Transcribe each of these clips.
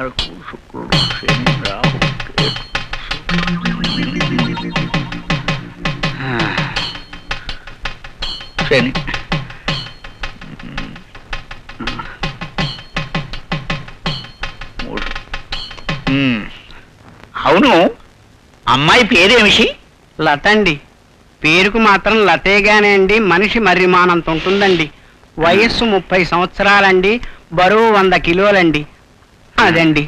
తారకు శుక్రుడు శని రాహు కేతు. ఆ, శని మూడు ఉమ్. అవును అమ్మాయి పేరేమిషి లత అండి పేరుకు మాత్రం లతేగానే అండి మనిషి మర్రిమానంత ఉంటుందండి వయస్సు ముప్పై సంవత్సరాలండి బరువు వంద కిలోలండి అదండి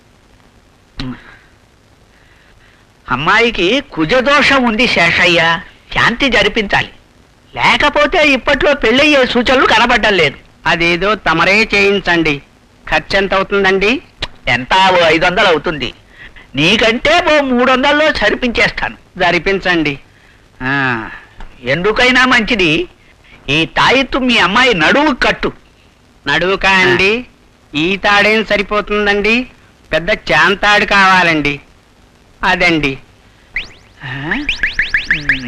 అమ్మాయికి కుజదోషం ఉంది శేషయ్య శాంతి జరిపించాలి లేకపోతే ఇప్పట్లో పెళ్ళయ్యే సూచనలు కనబడ్డం లేదు అదేదో తమరే చేయించండి ఖర్చు ఎంత అవుతుందండి ఎంత ఓ ఐదు వందలు అవుతుంది నీకంటే ఓ మూడు వందల్లో సరిపించేస్తాను జరిపించండి ఆ, ఎందుకైనా మంచిది ఈ తాయెత్తు మీ అమ్మాయి నడువు కట్టు నడువుకా అండి ఈ తాడేం సరిపోతుందండి పెద్ద చాంతాడు కావాలండి అదండి ఆ? ఉమ్.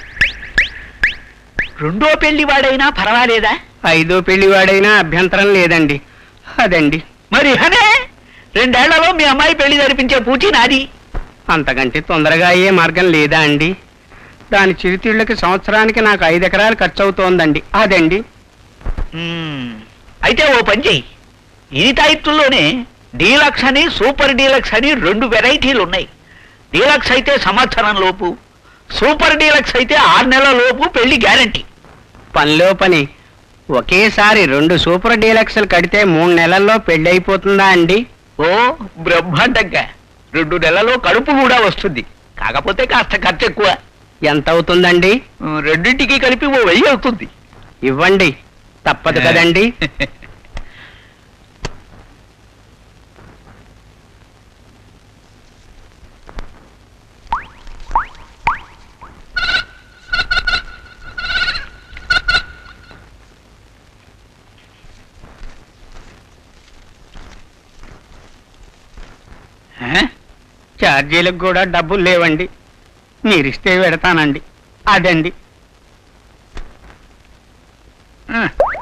రెండో పెళ్లి వాడైనా పర్వాలేదా ఐదో పెళ్లివాడైనా అభ్యంతరం లేదండి అదండి మరి హనే రెండేళ్లలో మీ అమ్మాయి పెళ్లి జరిపించే పూచి నాది అంతకంటే తొందరగా అయ్యే మార్గం లేదా అండి దాని చిరుతిళ్ళకి సంవత్సరానికి నాకు ఐదు ఎకరాలు ఖర్చు అవుతోందండి అదండి మ్మ్. అయితే ఓ పని చెయ్యి ఈ తాయిత్తుల్లోనే డీలక్స్ అని సూపర్ డీలక్స్ అని రెండు వెరైటీలు ఉన్నాయి డీలక్స్ అయితే సంవత్సరం లోపు సూపర్ డీలక్స్ అయితే ఆరు నెలల లోపు పెళ్లి గ్యారంటీ పనిలో పని ఒకేసారి రెండు సూపర్ డీలక్స్లు కడితే మూడు నెలల్లో పెళ్లి అయిపోతుందా అండి ఓ బ్రహ్మాండంగా రెండు నెలల్లో కడుపు కూడా వస్తుంది కాకపోతే కాస్త ఖర్చు ఎక్కువ ఎంత అవుతుందండి ఉమ్, రెండింటికి కలిపి ఓ వెయ్యి అవుతుంది ఇవ్వండి తప్పదు కదండి ఆ? ఛార్జీలకు కూడా డబ్బులు లేవండి మీరిస్తే పెడతానండి అదండి ఆ.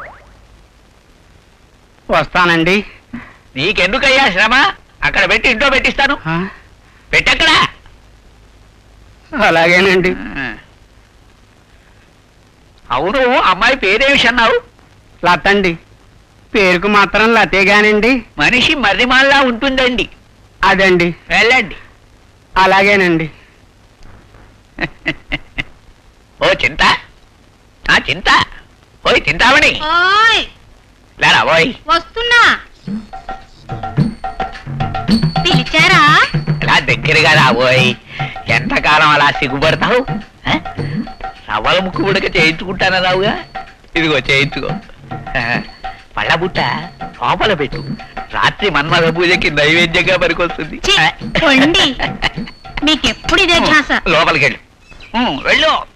వస్తానండి నీకెందుకయ్యా శ్రమ అక్కడ పెట్టి ఇంట్లో పెట్టిస్తాను ఆ, పెట్టక్కడా అలాగేనండి అవును అమ్మాయి పేరేమిషి అన్నావు లతండి పేరుకు మాత్రం లతేగానండి మనిషి మర్రిమాల్లా ఉంటుందండి అదండి వెళ్ళండి అలాగేనండి ఓ చింత ఆ చింత ఓయ్ చింతామణి ఓయ్ లేరా ఓయ్ వస్తున్నా పిలిచారా ఇలా దగ్గరగా రాబోయ్ ఎంతకాలం అలా సిగ్గుపడతావు ఆ? రవ్వల ముక్కు ఉడక చేయించుకుంటానన్నావుగా ఇదిగో చేయించుకో ఆ, పళ్ళ బుట్ట లోపల పెట్టు రాత్రి మన్మథ పూజకి నైవేద్యంగా పనికొస్తుంది ఛీ, పొండి. మీకెప్పుడు ఇదే ధ్యాస లోపలికి వెళ్ళు ఉం, వెళ్ళు